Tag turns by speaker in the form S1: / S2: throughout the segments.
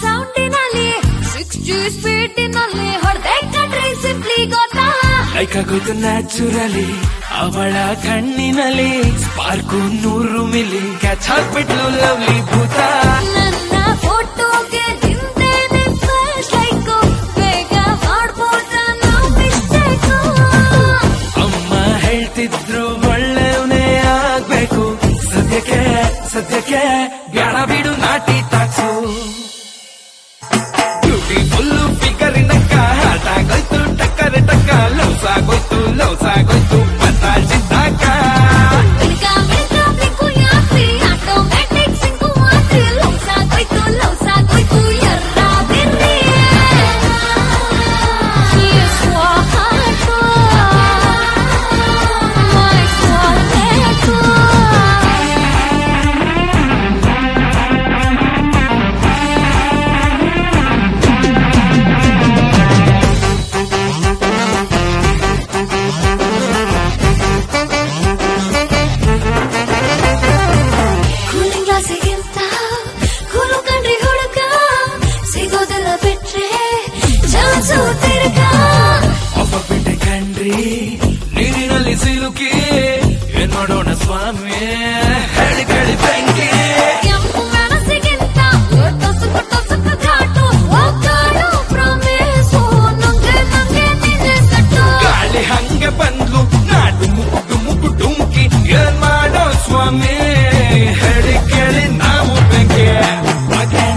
S1: ಸೌಂಡಿನಲ್ಲಿ six G ಸ್ಪೀಡಿನಲ್ಲಿ ಹೊಡೆದೆ ಕಣ್ರಿ simply ಗೊತ್ತಾ
S2: ಲೈಕ್ ಆಗೋಯ್ತು ನ್ಯಾಚುರಲಿ ಅವಳ ಕಣ್ಣಿನಲ್ಲಿ ಸ್ಪಾರ್ಕು ನೂರು ಮಿಲಿ ಕ್ಯಾಚ್ ಹಾಕ್ಬಿಟ್ಲು ಲವ್ಲಿ ಭೂತ
S1: ನನ್ನ ಫೋಟೋಗೆ ಹಿಂದೆನೆ ಫ್ಲಾಶ್ ಲೈಕು ಬೇಗ ಮಾಡ್ಬೋದ ನಾವು ಮಿಸ್ಟೇಕು
S2: ಅಮ್ಮ ಹೇಳ್ತಿದ್ರು ಒಳ್ಳೆಯವನೇ ಆಗ್ಬೇಕು ಸದ್ಯಕ್ಕೆ ಸದ್ಯಕ್ಕೆ ಬ್ಯಾಡ ಬಿಡು ನಾಟಿ ತಾಕ್ಸು ಬ್ಯೂಟಿಫುಲ್ ಫಿಗರಿನಕ್ಕ ಹಾಟಾಗೋಯ್ತು ಟಕ್ಕರೆ ಟಕ್ಕ ಲವ್ಸ್ ಆಗೋಯ್ತು ಲವ್ಸ್ ಆಗೋಯ್ತು ಪತ್ತಾಜಿದ್ದಾಕ
S1: ಬಿಲ್ಗ ಬಿಲ್ಗ ಬ್ಲಿಂಕು ಯಾಕ್ರಿ ಆಟೋಮ್ಯಾಟಿಕ್ ಸಿಂಕು ಮಾತ್ರಿ ಲವ್ಸ್ ಆಗೋಯ್ತು ಲವ್ಸ್ ಆಗೋಯ್ತು ಎರ್ರ ಬಿರ್ರಿ ಸ್ವಾಹಾಟು ಮೈ ಸ್ವಾಹಾಟು ಕೂಲಿಂಗ್ ಗ್ಲಾಸಿಗಿಂತ ಕೂಲು ಕಂಡ್ರಿ ಹುಡುಗ ಸಿಗೋದೆಲ್ಲ ಬಿಟ್ರೆ ಚಾನ್ಸು ತಿರ್ಗ
S2: ಒಬ್ಬಬಿಟ್ಟೆ ಕಣ್ರಿ ನೀರಿನಲ್ಲಿ ಸಿಲುಕಿ ಏನ್ ಮಾಡೋಣ ಸ್ವಾಮಿ ಹೇಳಿ ಕೇಳಿ ಬೆಂಕಿ
S1: ಕೆಂಪು ಮೆಣಸಿಗಿಂತ ಟೊಸುಕು ಟೊಸುಕು ಘಾಟು ಒಗ್ಗಾಡು ಪ್ರಾಮಿಸು ನಂಗೆ ನಂಗೆ ನಿನ್ನೆ ಸಟ್ಟು
S2: ಗಾಳಿ ಹಂಗೆ ಬಂದ್ಲು ನಾಡು ಮುಗುಡು ಮುಗು ಡುಮ್ಕಿ ಏನ್ ಮಾಡೋ ಸ್ವಾಮಿ ಹೇಳಿ ಕೇಳಿ ನಾವು ಬೆಂಕಿ ಬಗೆನ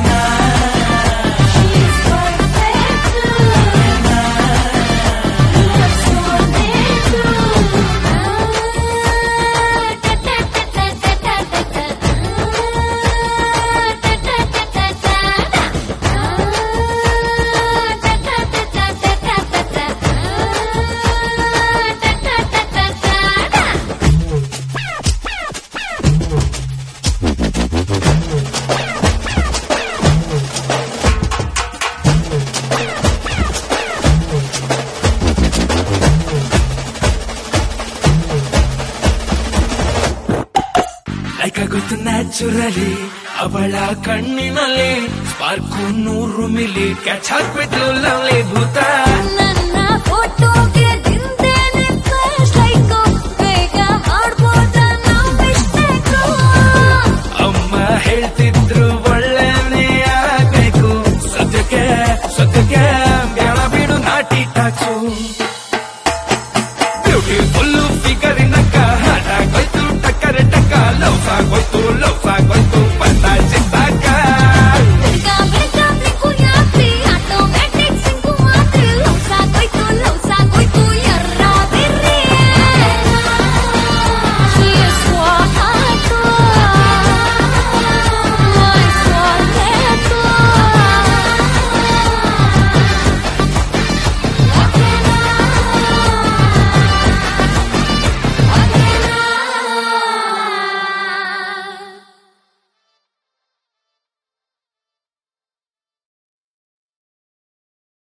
S2: ಲೈಕ್ ಆಗೋಯ್ತು ನ್ಯಾಚುರಲಿ ಅವಳ ಕಣ್ಣಿನಲ್ಲಿ ಸ್ಪಾರ್ಕು ನೂರು ಮಿಲಿ ಕ್ಯಾಚ್ ಹಾಕ್ಬಿಟ್ಲು ಲವ್ಲಿ ಭೂತ
S1: ನನ್ನ ಫೋಟೋಗೆ ನಿಂತೇನೆ ಫ್ಲಾಶ್ ಲೈಕು ಬೇಗ ಮಾಡ್ಬೋದ ನಾವು ಮಿಸ್ಟೇಕು
S2: ಅಮ್ಮ ಹೇಳ್ತಿದ್ರು ಒಳ್ಳೆಯವನೇ ಆಗ್ಬೇಕು ಸದ್ಯಕ್ಕೆ ಸದ್ಯಕ್ಕೆ ಬ್ಯಾಡ ಬಿಡು ನಾಟಿ ಟಾಕ್ಸು